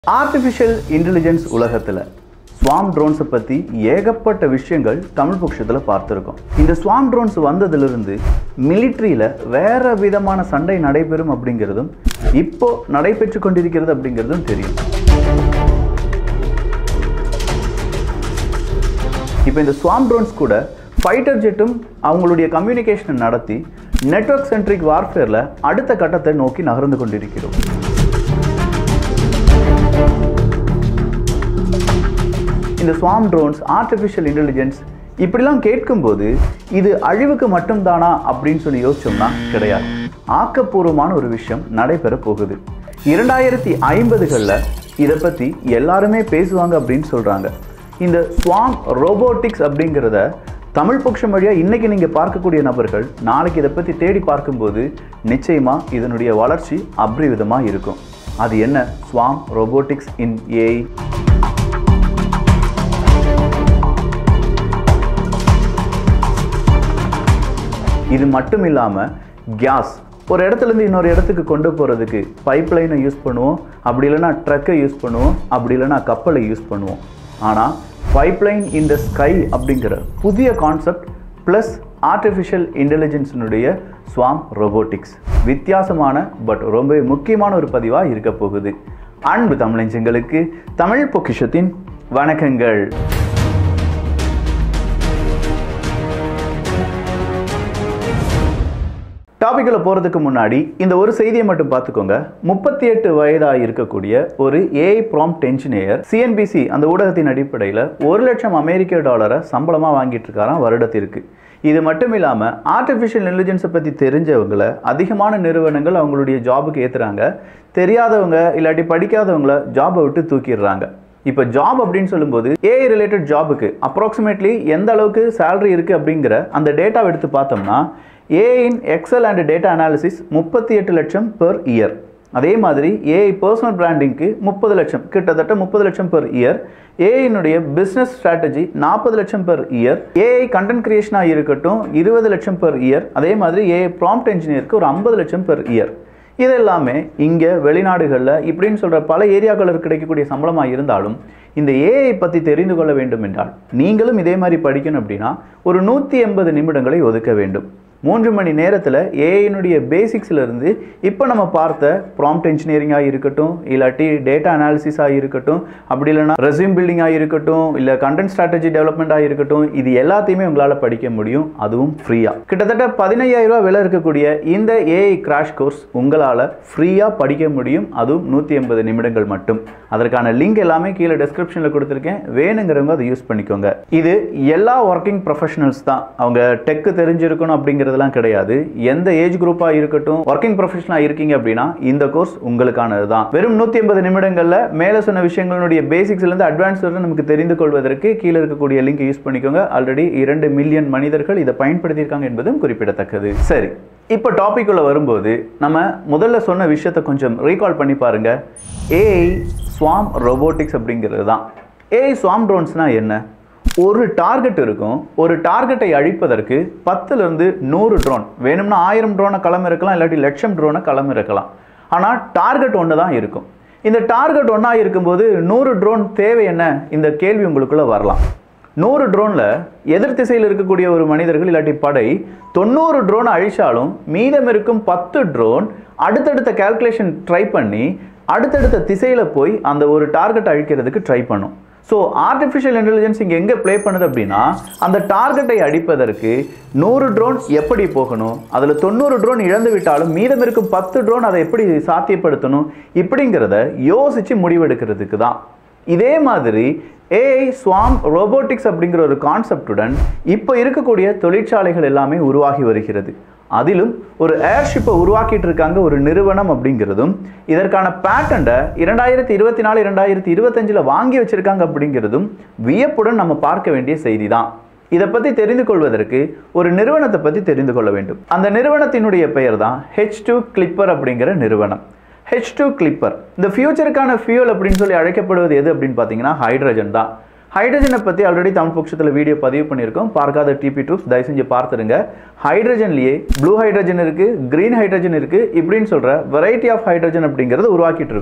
artificial intelligence உலகத்தில் ஸ்வாம் ட்ரோன்ஸை பற்றி ஏகப்பட்ட விஷயங்கள் தமிழ் பட்சத்தில் பார்த்துருக்கோம் இந்த ஸ்வாம் ட்ரோன்ஸ் வந்ததிலிருந்து மிலிட்ரியில் வேற விதமான சண்டை நடைபெறும் அப்படிங்கிறதும் இப்போ நடைபெற்று கொண்டிருக்கிறது அப்படிங்கிறதும் தெரியும் இப்போ இந்த ஸ்வாம் ட்ரோன்ஸ் கூட ஃபைட்டர் ஜெட்டும் அவங்களுடைய கம்யூனிகேஷனை நடத்தி நெட்வொர்க் சென்ட்ரிக் வார்ஃபேரில் அடுத்த கட்டத்தை நோக்கி நகர்ந்து கொண்டிருக்கிறோம் இந்த ஸ்வாம் ட்ரோன்ஸ் ஆர்டிஃபிஷியல் இன்டெலிஜென்ஸ் இப்படிலாம் கேட்கும்போது இது அழிவுக்கு மட்டும்தானா அப்படின்னு சொல்லி யோசிச்சோம்னா கிடையாது ஆக்கப்பூர்வமான ஒரு விஷயம் நடைபெற போகுது இரண்டாயிரத்தி ஐம்பதுகளில் இதை பற்றி எல்லாருமே பேசுவாங்க அப்படின்னு சொல்கிறாங்க இந்த ஸ்வாம் ரோபோட்டிக்ஸ் அப்படிங்கிறத தமிழ் பட்சம் வழியாக இன்னைக்கு நீங்கள் பார்க்கக்கூடிய நபர்கள் நாளைக்கு இதை பற்றி தேடி பார்க்கும்போது நிச்சயமாக இதனுடைய வளர்ச்சி அப்ரிவிதமாக இருக்கும் அது என்ன ஸ்வாம் ரோபோட்டிக்ஸ் இன் ஏஐ இது மட்டும் இல்லாமல் கேஸ் ஒரு இடத்துலேருந்து இன்னொரு இடத்துக்கு கொண்டு போகிறதுக்கு பைப் லைனை யூஸ் பண்ணுவோம் அப்படி இல்லைன்னா ட்ரக்கை யூஸ் பண்ணுவோம் அப்படி இல்லைன்னா கப்பலை யூஸ் பண்ணுவோம் ஆனால் pipeline in the sky அப்படிங்கிற புதிய கான்செப்ட் ப்ளஸ் ஆர்டிஃபிஷியல் இன்டெலிஜென்ஸினுடைய ஸ்வாம் ரோபோட்டிக்ஸ் வித்தியாசமான பட் ரொம்ப முக்கியமான ஒரு பதிவாக இருக்க போகுது அன்பு தமிழஞ்சங்களுக்கு தமிழ் பொக்கிஷத்தின் வணக்கங்கள் டாபிக்கில் போகிறதுக்கு முன்னாடி இந்த ஒரு செய்தியை மட்டும் பார்த்துக்கோங்க முப்பத்தி எட்டு வயதாக இருக்கக்கூடிய ஒரு ஏஐ ப்ராம்ப்ட் என்ஜினியர் சிஎன்பிசி அந்த ஊடகத்தின் அடிப்படையில் ஒரு லட்சம் அமெரிக்க டாலரை சம்பளமாக வாங்கிட்டு இருக்காராம் வருடத்திற்கு இது மட்டும் இல்லாமல் ஆர்டிஃபிஷியல் இன்டெலிஜென்ஸை பற்றி தெரிஞ்சவங்களை அதிகமான நிறுவனங்கள் அவங்களுடைய ஜாபுக்கு ஏற்றுறாங்க தெரியாதவங்க இல்லாட்டி படிக்காதவங்கள ஜாபை விட்டு தூக்கிடுறாங்க இப்போ ஜாப் அப்படின்னு சொல்லும்போது ஏஐ ரிலேட்டட் ஜாபுக்கு அப்ராக்சிமேட்லி எந்த அளவுக்கு சேலரி இருக்குது அப்படிங்கிற அந்த டேட்டாவை எடுத்து பார்த்தோம்னா ஏஐன் எக்ஸல் அண்ட் டேட்டா அனாலிசிஸ் முப்பத்தி எட்டு லட்சம் பெர் இயர் அதே மாதிரி ஏஐ பர்சனல் பிராண்டிங்க்கு முப்பது லட்சம் கிட்டத்தட்ட முப்பது லட்சம் பெர் இயர் ஏஐனுடைய பிஸ்னஸ் ஸ்ட்ராட்டஜி நாற்பது லட்சம் பெர் இயர் ஏஐ கண்டென்ட் கிரியேஷனாக இருக்கட்டும் இருபது லட்சம் பெர் இயர் அதே மாதிரி ஏஐ ப்ராம்ப்ட் என்ஜினியருக்கு ஒரு ஐம்பது லட்சம் பெர் இயர் இது எல்லாமே இங்கே வெளிநாடுகளில் இப்படின்னு சொல்கிற பல ஏரியாக்களில் கிடைக்கக்கூடிய சம்பளமாக இருந்தாலும் இந்த ஏஐ பற்றி தெரிந்து கொள்ள வேண்டும் என்றால் நீங்களும் இதே மாதிரி படிக்கணும் அப்படின்னா ஒரு நூற்றி எண்பது நிமிடங்களை ஒதுக்க வேண்டும் மூன்று மணி நேரத்தில் ஏஐனுடைய பேசிக்ஸ்லேருந்து இப்போ நம்ம பார்த்த ப்ராம்ப்ட் இன்ஜினியரிங்காக இருக்கட்டும் இல்லாட்டி டேட்டா அனாலிசிஸாக இருக்கட்டும் அப்படி இல்லைனா ரெசியூம் பில்டிங்காக இருக்கட்டும் இல்லை கண்டென்ட் ஸ்ட்ராட்டஜி டெவலப்மெண்ட்டாக இருக்கட்டும் இது எல்லாத்தையுமே உங்களால் படிக்க முடியும் அதுவும் ஃப்ரீயாக கிட்டத்தட்ட பதினையாயிரம் ரூபா விலை இருக்கக்கூடிய இந்த ஏஐ கிராஷ் கோர்ஸ் உங்களால் ஃப்ரீயாக படிக்க முடியும் அதுவும் நூற்றி எண்பது நிமிடங்கள் மட்டும் அதற்கான லிங்க் எல்லாமே கீழே டிஸ்கிரிப்ஷனில் கொடுத்துருக்கேன் வேணுங்கிறவங்க அதை யூஸ் பண்ணிக்கோங்க இது எல்லா ஒர்க்கிங் ப்ரொஃபஷனல்ஸ் தான் அவங்க டெக்கு தெரிஞ்சிருக்கணும் அப்படிங்கிறதுலாம் கிடையாது எந்த ஏஜ் குரூப்பாக இருக்கட்டும் ஒர்க்கிங் ப்ரொஃபஷனாக இருக்கீங்க அப்படின்னா இந்த கோர்ஸ் உங்களுக்கானது தான் வெறும் நூற்றி எண்பது நிமிடங்களில் மேலே சொன்ன விஷயங்களுடைய பேசிக்ஸ்லேருந்து அட்வான்ஸ் வரை நமக்கு தெரிந்து கொள்வதற்கு கீழே இருக்கக்கூடிய லிங்க் யூஸ் பண்ணிக்கோங்க ஆல்ரெடி இரண்டு மில்லியன் மனிதர்கள் இதை பயன்படுத்தியிருக்காங்க என்பதும் குறிப்பிடத்தக்கது சரி இப்போ டாபிக் உள்ள வரும்போது நம்ம முதல்ல சொன்ன விஷயத்தை கொஞ்சம் ரீகால் பண்ணி பாருங்க ஏஐ ஸ்வாம் ரோபோட்டிக்ஸ் அப்படிங்கிறது தான் ஏஐ ஸ்வாம் ட்ரோன்ஸ்னால் என்ன ஒரு டார்கெட் இருக்கும் ஒரு டார்கெட்டை அழிப்பதற்கு பத்துலேருந்து நூறு ட்ரோன் வேணும்னா ஆயிரம் ட்ரோனை களம் இருக்கலாம் இல்லாட்டி லட்சம் ட்ரோனை களம் இருக்கலாம் ஆனால் டார்கெட் ஒன்று தான் இருக்கும் இந்த டார்கெட் ஒன்றா இருக்கும்போது நூறு ட்ரோன் தேவை என்ன இந்த கேள்வி உங்களுக்குள்ளே வரலாம் நூறு ட்ரோனில் எதிர் திசையில் இருக்கக்கூடிய ஒரு மனிதர்கள் இல்லாட்டி படை தொண்ணூறு ட்ரோன் அழிச்சாலும் மீதம் இருக்கும் பத்து ட்ரோன் அடுத்தடுத்த கால்குலேஷன் ட்ரை பண்ணி அடுத்தடுத்த திசையில் போய் அந்த ஒரு டார்கெட் அழிக்கிறதுக்கு ட்ரை பண்ணும் ஸோ ஆர்டிஃபிஷியல் இன்டெலிஜென்ஸ் இங்கே எங்கே ப்ளே பண்ணுது அப்படின்னா அந்த டார்கெட்டை அடிப்பதற்கு நூறு ட்ரோன் எப்படி போகணும் அதில் தொண்ணூறு ட்ரோன் இழந்து விட்டாலும் மீதம் இருக்கும் பத்து ட்ரோன் அதை எப்படி சாத்தியப்படுத்தணும் இப்படிங்கிறத யோசித்து முடிவெடுக்கிறதுக்கு தான் இதே மாதிரி ஏஐ ஸ்வாம் ரோபோட்டிக்ஸ் அப்படிங்கிற ஒரு கான்செப்டுடன் இப்போ இருக்கக்கூடிய தொழிற்சாலைகள் எல்லாமே உருவாகி வருகிறது அதிலும் ஒரு ஏர்ஷிப்பை உருவாக்கிட்டு இருக்காங்க ஒரு நிறுவனம் அப்படிங்கிறதும் இதற்கான பேட்டண்ட்டை இரண்டாயிரத்தி இருபத்தி நாலு இரண்டாயிரத்தி இருபத்தஞ்சில் வாங்கி வச்சிருக்காங்க அப்படிங்கிறதும் வியப்புடன் நம்ம பார்க்க வேண்டிய செய்தி தான் இதை பற்றி தெரிந்து கொள்வதற்கு ஒரு நிறுவனத்தை பற்றி தெரிந்து கொள்ள வேண்டும் அந்த நிறுவனத்தினுடைய பெயர் தான் ஹெச் டூ கிளிப்பர் அப்படிங்கிற நிறுவனம் ஹெச் டூ கிளிப்பர் இந்த ஃபியூச்சருக்கான ஃபியூல் அப்படின்னு சொல்லி அழைக்கப்படுவது எது அப்படின்னு பார்த்தீங்கன்னா ஹைட்ரஜன் தான் ஹைட்ரஜனை பற்றி ஆல்ரெடி தமிழ் பட்சத்தில் வீடியோ பதிவு பண்ணியிருக்கோம் பார்க்காத டிபி டூப்ஸ் தயவு செஞ்சு பார்த்துருங்க ஹைட்ரஜன்லேயே ப்ளூ ஹைட்ரஜன் இருக்குது க்ரீன் ஹைட்ரஜன் இருக்குது இப்படின்னு சொல்கிற வெரைட்டி ஆஃப் ஹைட்ரஜன் அப்படிங்கிறத உருவாக்கிட்டு இருக்கோம்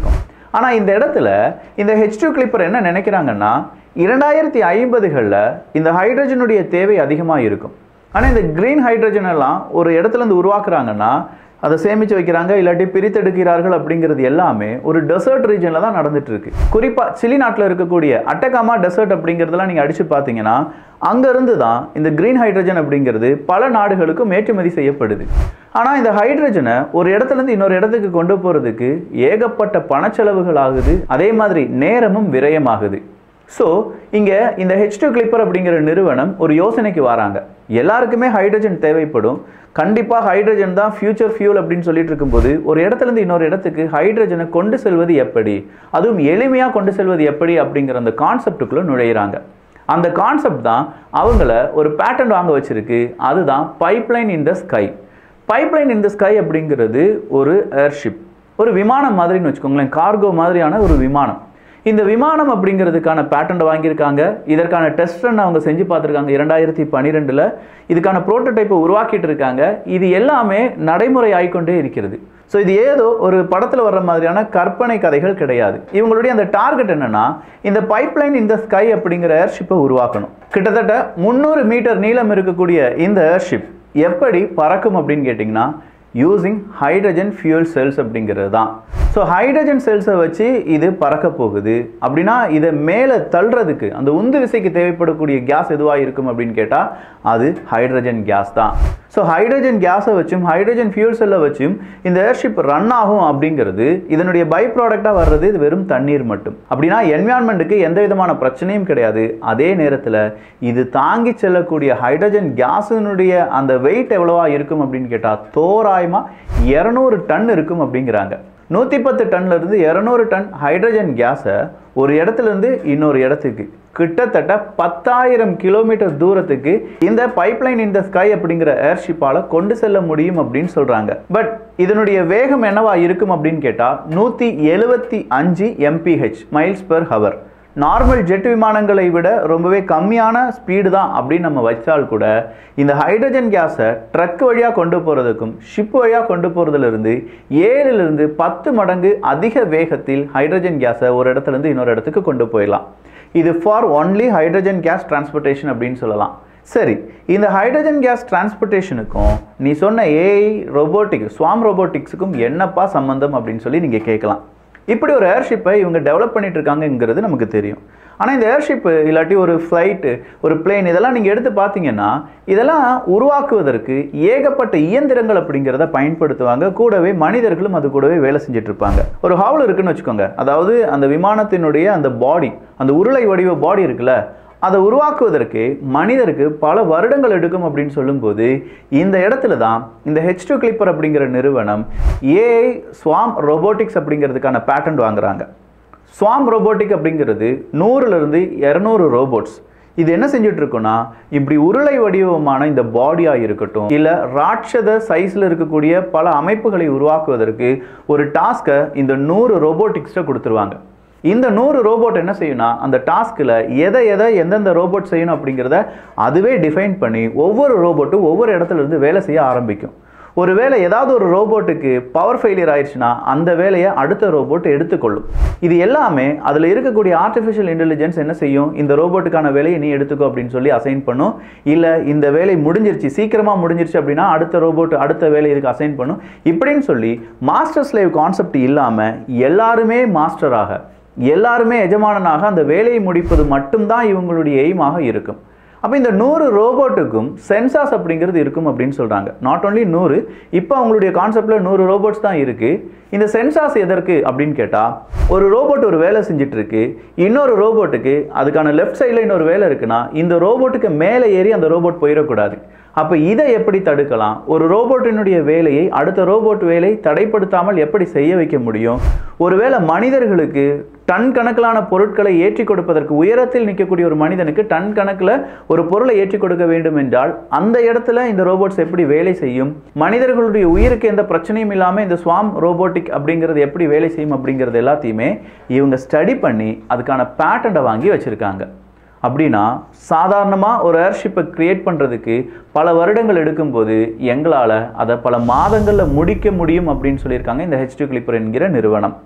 ஆனால் இந்த இடத்துல இந்த ஹெச் டூ கிளிப்பர் என்ன நினைக்கிறாங்கன்னா இரண்டாயிரத்தி ஐம்பதுகளில் இந்த ஹைட்ரஜனுடைய தேவை அதிகமாக இருக்கும் ஆனால் இந்த கிரீன் ஹைட்ரஜன் எல்லாம் ஒரு இடத்துல இருந்து உருவாக்குறாங்கன்னா அதை சேமித்து வைக்கிறாங்க இல்லாட்டி பிரித்தெடுக்கிறார்கள் அப்படிங்கிறது எல்லாமே ஒரு டெசர்ட் ரீஜனில் தான் நடந்துட்டு இருக்கு குறிப்பாக சிலி நாட்டில் இருக்கக்கூடிய அட்டகாமா டெசர்ட் அப்படிங்கிறதெல்லாம் நீங்கள் அடித்து பார்த்தீங்கன்னா அங்கேருந்து தான் இந்த கிரீன் ஹைட்ரஜன் அப்படிங்கிறது பல நாடுகளுக்கும் ஏற்றுமதி செய்யப்படுது ஆனால் இந்த ஹைட்ரஜனை ஒரு இடத்துலேருந்து இன்னொரு இடத்துக்கு கொண்டு போகிறதுக்கு ஏகப்பட்ட பணச்செலவுகள் ஆகுது அதே மாதிரி நேரமும் விரயமாகுது ஸோ இங்கே இந்த ஹெச் டூ கிளிப்பர் அப்படிங்கிற நிறுவனம் ஒரு யோசனைக்கு வராங்க எல்லாருக்குமே ஹைட்ரஜன் தேவைப்படும் கண்டிப்பாக ஹைட்ரஜன் தான் ஃபியூச்சர் ஃபியூல் அப்படின்னு சொல்லிட்டு இருக்கும்போது ஒரு இடத்துலேருந்து இன்னொரு இடத்துக்கு ஹைட்ரஜனை கொண்டு செல்வது எப்படி அதுவும் எளிமையாக கொண்டு செல்வது எப்படி அப்படிங்கிற அந்த கான்செப்டுக்குள்ளே நுழையிறாங்க அந்த கான்செப்ட் தான் அவங்கள ஒரு பேட்டன் வாங்க வச்சிருக்கு அதுதான் pipeline in the sky pipeline in the sky அப்படிங்கிறது ஒரு ஏர்ஷிப் ஒரு விமானம் மாதிரின்னு வச்சுக்கோங்களேன் கார்கோ மாதிரியான ஒரு விமானம் இந்த விமானம் அப்படிங்கிறதுக்கான பேட்டன்ட் வாங்கியிருக்காங்க இதற்கான டெஸ்ட் ரன் அவங்க செஞ்சு பார்த்துருக்காங்க இரண்டாயிரத்தி பன்னிரெண்டில் இதுக்கான ப்ரோட்டோடைப்பை உருவாக்கிட்டு இருக்காங்க இது எல்லாமே நடைமுறை ஆகிக்கொண்டே இருக்கிறது ஸோ இது ஏதோ ஒரு படத்தில் வர்ற மாதிரியான கற்பனை கதைகள் கிடையாது இவங்களுடைய அந்த டார்கெட் என்னன்னா இந்த பைப்லைன் இந்த ஸ்கை அப்படிங்கிற ஏர்ஷிப்பை உருவாக்கணும் கிட்டத்தட்ட முந்நூறு மீட்டர் நீளம் இருக்கக்கூடிய இந்த ஏர்ஷிப் எப்படி பறக்கும் அப்படின்னு கேட்டிங்கன்னா யூஸிங் ஹைட்ரஜன் ஃபியூல் செல்ஸ் அப்படிங்கிறது தான் ஸோ ஹைட்ரஜன் செல்ஸை வச்சு இது பறக்க போகுது அப்படின்னா இதை மேலே தள்ளுறதுக்கு அந்த உந்து விசைக்கு தேவைப்படக்கூடிய கேஸ் எதுவாக இருக்கும் அப்படின்னு கேட்டால் அது ஹைட்ரஜன் கேஸ் தான் ஸோ ஹைட்ரஜன் கேஸை வச்சும் ஹைட்ரஜன் ஃபியூல் செல்லை வச்சும் இந்த ஏர்ஷிப் ரன் ஆகும் அப்படிங்கிறது இதனுடைய பை ப்ராடக்டாக வர்றது இது வெறும் தண்ணீர் மட்டும் அப்படின்னா என்விரான்மெண்ட்டுக்கு எந்த விதமான பிரச்சனையும் கிடையாது அதே நேரத்தில் இது தாங்கி செல்லக்கூடிய ஹைட்ரஜன் கேஸினுடைய அந்த வெயிட் எவ்வளவா இருக்கும் அப்படின்னு கேட்டால் தோராயமாக இரநூறு டன் இருக்கும் அப்படிங்கிறாங்க நூற்றி பத்து டன்ல இருந்து இரநூறு டன் ஹைட்ரஜன் கேஸை ஒரு இடத்துல இருந்து இன்னொரு இடத்துக்கு கிட்டத்தட்ட பத்தாயிரம் கிலோமீட்டர் தூரத்துக்கு இந்த பைப்லைன் இந்த ஸ்கை அப்படிங்கிற ஏர்ஷிப்பால கொண்டு செல்ல முடியும் அப்படின்னு சொல்றாங்க பட் இதனுடைய வேகம் என்னவா இருக்கும் அப்படின்னு கேட்டா நூத்தி எழுபத்தி அஞ்சு MPH miles per hour normal jet விமானங்களை விட ரொம்பவே கம்மியான ஸ்பீடு தான் அப்படின்னு நம்ம வச்சால் கூட இந்த ஹைட்ரஜன் கேஸை ட்ரக் வழியாக கொண்டு போகிறதுக்கும் ஷிப் வழியாக கொண்டு போகிறதுலேருந்து ஏழுலேருந்து பத்து மடங்கு அதிக வேகத்தில் ஹைட்ரஜன் கேஸை ஒரு இடத்துலேருந்து இன்னொரு இடத்துக்கு கொண்டு போயிடலாம் இது for only hydrogen gas transportation அப்படின்னு சொல்லலாம் சரி இந்த ஹைட்ரஜன் கேஸ் டிரான்ஸ்போர்ட்டேஷனுக்கும் நீ சொன்ன ஏஐ ரோபோட்டிக் ஸ்வாம் ரோபோட்டிக்ஸுக்கும் என்னப்பா சம்பந்தம் அப்படின்னு சொல்லி நீங்கள் கேட்கலாம் இப்படி ஒரு ஏர்ஷிப்பை இவங்க டெவலப் பண்ணிட்டு இருக்காங்கங்கிறது நமக்கு தெரியும் ஆனால் இந்த ஏர்ஷிப்பு இல்லாட்டி ஒரு ஃப்ளைட்டு ஒரு பிளேன் இதெல்லாம் நீங்கள் எடுத்து பார்த்தீங்கன்னா இதெல்லாம் உருவாக்குவதற்கு ஏகப்பட்ட இயந்திரங்கள் அப்படிங்கிறத பயன்படுத்துவாங்க கூடவே மனிதர்களும் அது கூடவே வேலை செஞ்சுட்டு இருப்பாங்க ஒரு ஹாவல் இருக்குன்னு வச்சுக்கோங்க அதாவது அந்த விமானத்தினுடைய அந்த பாடி அந்த உருளை வடிவ பாடி இருக்குல்ல அதை உருவாக்குவதற்கு மனிதருக்கு பல வருடங்கள் எடுக்கும் அப்படின்னு சொல்லும்போது இந்த இடத்துல தான் இந்த ஹெச் டூ கிளிப்பர் அப்படிங்கிற நிறுவனம் ஏஐ ஸ்வாம் ரோபோட்டிக்ஸ் அப்படிங்கிறதுக்கான பேட்டன்ட் வாங்குறாங்க ஸ்வாம் ரோபோட்டிக் அப்படிங்கிறது நூறுலேருந்து இரநூறு ரோபோட்ஸ் இது என்ன செஞ்சுட்டு இருக்குன்னா இப்படி உருளை வடிவமான இந்த பாடியாக இருக்கட்டும் இல்லை ராட்சத சைஸில் இருக்கக்கூடிய பல அமைப்புகளை உருவாக்குவதற்கு ஒரு டாஸ்க்கை இந்த நூறு ரோபோட்டிக்ஸ்ட்டை கொடுத்துருவாங்க இந்த நூறு ரோபோட் என்ன செய்யும்னா அந்த டாஸ்கில் எதை எதை எந்தெந்த ரோபோட் செய்யணும் அப்படிங்கிறத அதுவே டிஃபைன் பண்ணி ஒவ்வொரு ரோபோட்டும் ஒவ்வொரு இடத்துல இருந்து வேலை செய்ய ஆரம்பிக்கும் ஒருவேளை ஏதாவது ஒரு ரோபோட்டுக்கு பவர் ஃபெயிலியர் ஆயிடுச்சுன்னா அந்த வேலையை அடுத்த ரோபோட் எடுத்துக்கொள்ளும் இது எல்லாமே அதில் இருக்கக்கூடிய ஆர்டிஃபிஷியல் இன்டெலிஜென்ஸ் என்ன செய்யும் இந்த ரோபோட்டுக்கான வேலையை நீ எடுத்துக்கோ அப்படின்னு சொல்லி அசைன் பண்ணும் இல்லை இந்த வேலை முடிஞ்சிருச்சு சீக்கிரமாக முடிஞ்சிருச்சு அப்படின்னா அடுத்த ரோபோட் அடுத்த வேலை இதுக்கு அசைன் பண்ணும் இப்படின்னு சொல்லி மாஸ்டர் ஸ்லேவ் கான்செப்ட் இல்லாமல் எல்லாருமே மாஸ்டராக எல்லாருமே எஜமானனாக அந்த வேலையை முடிப்பது மட்டும்தான் இவங்களுடைய எய்மாக இருக்கும் அப்போ இந்த நூறு ரோபோட்டுக்கும் சென்சார்ஸ் அப்படிங்கிறது இருக்கும் அப்படின்னு சொல்கிறாங்க நாட் ஓன்லி நூறு இப்போ அவங்களுடைய கான்செப்டில் நூறு ரோபோட்ஸ் தான் இருக்குது இந்த சென்சார்ஸ் எதற்கு அப்படின்னு கேட்டால் ஒரு ரோபோட் ஒரு வேலை செஞ்சுட்டு இருக்கு இன்னொரு ரோபோட்டுக்கு அதுக்கான லெஃப்ட் சைடில் இன்னொரு வேலை இருக்குன்னா இந்த ரோபோட்டுக்கு மேலே ஏறி அந்த ரோபோட் போயிடக்கூடாது அப்போ இதை எப்படி தடுக்கலாம் ஒரு ரோபோட்டினுடைய வேலையை அடுத்த ரோபோட் வேலை தடைப்படுத்தாமல் எப்படி செய்ய வைக்க முடியும் ஒருவேளை மனிதர்களுக்கு டன் கணக்கிலான பொருட்களை ஏற்றி கொடுப்பதற்கு உயரத்தில் நிற்கக்கூடிய ஒரு மனிதனுக்கு டன் கணக்கில் ஒரு பொருளை ஏற்றி கொடுக்க வேண்டும் என்றால் அந்த இடத்துல இந்த ரோபோட்ஸ் எப்படி வேலை செய்யும் மனிதர்களுடைய உயிருக்கு எந்த பிரச்சனையும் இல்லாமல் இந்த ஸ்வாம் ரோபோட்டிக் அப்படிங்கிறது எப்படி வேலை செய்யும் அப்படிங்கிறது எல்லாத்தையுமே இவங்க ஸ்டடி பண்ணி அதுக்கான பேட்டண்டை வாங்கி வச்சுருக்காங்க அப்படின்னா சாதாரணமாக ஒரு ஏர்ஷிப்பை கிரியேட் பண்ணுறதுக்கு பல வருடங்கள் எடுக்கும்போது எங்களால் அதை பல மாதங்களில் முடிக்க முடியும் அப்படின்னு சொல்லியிருக்காங்க இந்த ஹெச் டூ கிளிப்பர் என்கிற நிறுவனம்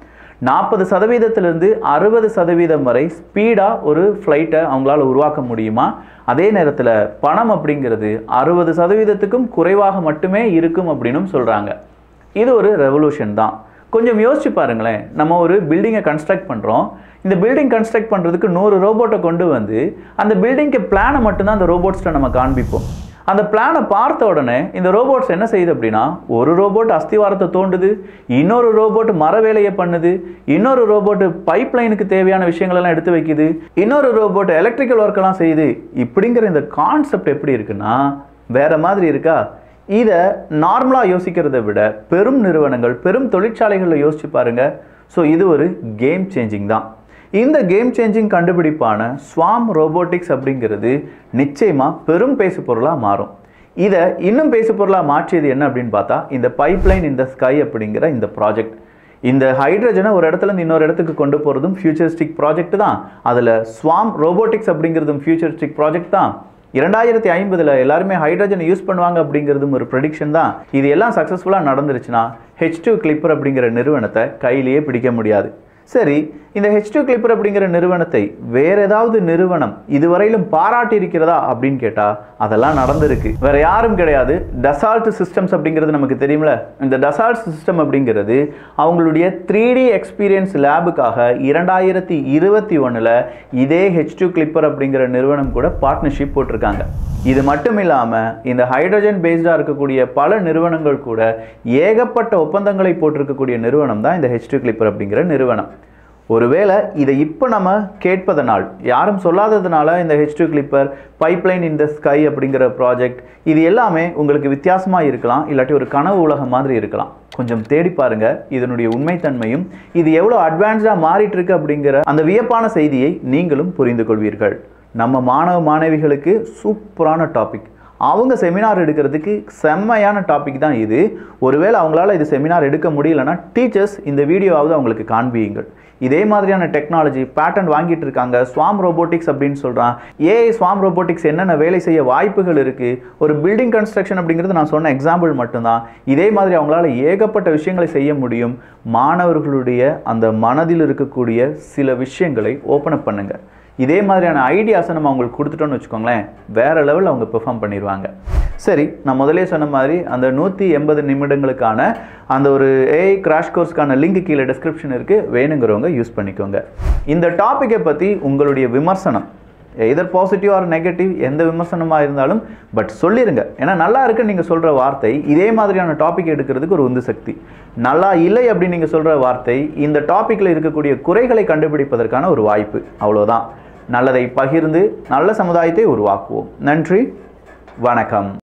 நாற்பது சதவீதத்திலிருந்து அறுபது சதவீதம் வரை ஸ்பீடாக ஒரு ஃப்ளைட்டை அவங்களால உருவாக்க முடியுமா அதே நேரத்தில் பணம் அப்படிங்கிறது அறுபது சதவீதத்துக்கும் குறைவாக மட்டுமே இருக்கும் அப்படின்னும் சொல்கிறாங்க இது ஒரு ரெவல்யூஷன் தான் கொஞ்சம் யோசிச்சு பாருங்களேன் நம்ம ஒரு பில்டிங்கை கன்ஸ்ட்ரக்ட் பண்ணுறோம் இந்த பில்டிங் கன்ஸ்ட்ரக்ட் பண்ணுறதுக்கு நூறு ரோபோட்டை கொண்டு வந்து அந்த பில்டிங்க்கு பிளானை மட்டும்தான் அந்த ரோபோட்ஸ்ட்டை நம்ம காண்பிப்போம் அந்த பிளானை பார்த்த உடனே இந்த ரோபோட்ஸ் என்ன செய்யுது அப்படின்னா ஒரு ரோபோட் அஸ்திவாரத்தை தோண்டுது இன்னொரு ரோபோட் மர வேலையை பண்ணுது இன்னொரு ரோபோட் பைப் லைனுக்கு தேவையான விஷயங்கள் எல்லாம் எடுத்து வைக்குது இன்னொரு ரோபோட் எலக்ட்ரிக்கல் ஒர்க்கெல்லாம் செய்யுது இப்படிங்கிற இந்த கான்செப்ட் எப்படி இருக்குன்னா வேற மாதிரி இருக்கா இதை நார்மலாக யோசிக்கிறத விட பெரும் நிறுவனங்கள் பெரும் தொழிற்சாலைகளில் யோசிச்சு பாருங்க ஸோ இது ஒரு கேம் சேஞ்சிங் தான் இந்த கேம் சேஞ்சிங் கண்டுபிடிப்பான ஸ்வாம் ரோபோட்டிக்ஸ் அப்படிங்கிறது நிச்சயமாக பெரும் பேசு பொருளாக மாறும் இதை இன்னும் பேசு பொருளாக மாற்றியது என்ன அப்படின்னு பார்த்தா இந்த பைப்லைன் இந்த ஸ்கை அப்படிங்கிற இந்த ப்ராஜெக்ட் இந்த ஹைட்ரஜனை ஒரு இடத்துல இருந்து இன்னொரு இடத்துக்கு கொண்டு போகிறதும் ஃபியூச்சரிஸ்டிக் ப்ராஜெக்ட் தான் அதில் ஸ்வாம் ரோபோட்டிக்ஸ் அப்படிங்கிறதும் ஃபியூச்சரிஸ்டிக் ப்ராஜெக்ட் தான் இரண்டாயிரத்தி ஐம்பதில் எல்லாருமே ஹைட்ரஜனை யூஸ் பண்ணுவாங்க அப்படிங்கிறதும் ஒரு ப்ரெடிக்ஷன் தான் இது எல்லாம் சக்ஸஸ்ஃபுல்லாக நடந்துருச்சுன்னா ஹெச் டூ கிளிப்பர் அப்படிங்கிற நிறுவனத்தை கையிலேயே பிடிக்க முடியாது சரி இந்த ஹெச் டூ கிளிப்பர் அப்படிங்கிற நிறுவனத்தை வேற ஏதாவது நிறுவனம் இதுவரையிலும் பாராட்டி இருக்கிறதா அப்படின்னு கேட்டா அதெல்லாம் நடந்திருக்கு வேற யாரும் கிடையாது டசால்ட் சிஸ்டம்ஸ் அப்படிங்கிறது நமக்கு தெரியும்ல இந்த டசால்ட் சிஸ்டம் அப்படிங்கிறது அவங்களுடைய த்ரீ டி எக்ஸ்பீரியன்ஸ் லேபுக்காக இரண்டாயிரத்தி இருபத்தி ஒன்றில் இதே ஹெச் டூ கிளிப்பர் அப்படிங்கிற நிறுவனம் கூட பார்ட்னர்ஷிப் போட்டிருக்காங்க இது மட்டும் இல்லாமல் இந்த ஹைட்ரஜன் பேஸ்டாக இருக்கக்கூடிய பல நிறுவனங்கள் கூட ஏகப்பட்ட ஒப்பந்தங்களை போட்டிருக்கக்கூடிய நிறுவனம் தான் இந்த ஹெச் டூ கிளிப்பர் அப்படிங்கிற நிறுவனம் ஒருவேளை இதை இப்போ நம்ம கேட்பதனால் யாரும் சொல்லாததுனால இந்த ஹெச் டூ கிளிப்பர் பைப்லைன் இந்த ஸ்கை அப்படிங்கிற ப்ராஜெக்ட் இது எல்லாமே உங்களுக்கு வித்தியாசமாக இருக்கலாம் இல்லாட்டி ஒரு கனவு உலகம் மாதிரி இருக்கலாம் கொஞ்சம் தேடி பாருங்க இதனுடைய உண்மைத்தன்மையும் இது எவ்வளோ அட்வான்ஸ்டாக மாறிட்டு இருக்கு அப்படிங்கிற அந்த வியப்பான செய்தியை நீங்களும் புரிந்து கொள்வீர்கள் நம்ம மாணவ மாணவிகளுக்கு சூப்பரான டாபிக் அவங்க செமினார் எடுக்கிறதுக்கு செம்மையான டாபிக் தான் இது ஒருவேளை அவங்களால இது செமினார் எடுக்க முடியலன்னா டீச்சர்ஸ் இந்த வீடியோவாவது அவங்களுக்கு காண்பியுங்கள் இதே மாதிரியான டெக்னாலஜி பேட்டன் வாங்கிட்டு இருக்காங்க ஸ்வாம் ரோபோட்டிக்ஸ் அப்படின்னு சொல்கிறான் ஏஐ ஸ்வாம் ரோபோட்டிக்ஸ் என்னென்ன வேலை செய்ய வாய்ப்புகள் இருக்குது ஒரு பில்டிங் கன்ஸ்ட்ரக்ஷன் அப்படிங்கிறது நான் சொன்ன எக்ஸாம்பிள் மட்டும்தான் இதே மாதிரி அவங்களால ஏகப்பட்ட விஷயங்களை செய்ய முடியும் மாணவர்களுடைய அந்த மனதில் இருக்கக்கூடிய சில விஷயங்களை ஓப்பன் அப் பண்ணுங்க இதே மாதிரியான ஐடியாஸை நம்ம அவங்களுக்கு கொடுத்துட்டோம்னு வச்சுக்கோங்களேன் வேற லெவலில் அவங்க பெர்ஃபார்ம் பண்ணிடுவாங்க சரி நான் முதலே சொன்ன மாதிரி அந்த நூற்றி எண்பது நிமிடங்களுக்கான அந்த ஒரு ஏஐ கிராஷ் கோர்ஸ்க்கான லிங்க் கீழே டிஸ்கிரிப்ஷன் இருக்குது வேணுங்கிறவங்க யூஸ் பண்ணிக்கோங்க இந்த டாப்பிக்கை பற்றி உங்களுடைய விமர்சனம் எதர் பாசிட்டிவ் ஆர் நெகட்டிவ் எந்த விமர்சனமாக இருந்தாலும் பட் சொல்லிடுங்க ஏன்னா நல்லா இருக்குன்னு நீங்கள் சொல்கிற வார்த்தை இதே மாதிரியான டாபிக் எடுக்கிறதுக்கு ஒரு உந்து சக்தி நல்லா இல்லை அப்படின்னு நீங்கள் சொல்கிற வார்த்தை இந்த டாப்பிக்கில் இருக்கக்கூடிய குறைகளை கண்டுபிடிப்பதற்கான ஒரு வாய்ப்பு அவ்வளோதான் நல்லதை பகிர்ந்து நல்ல சமுதாயத்தை உருவாக்குவோம் நன்றி வணக்கம்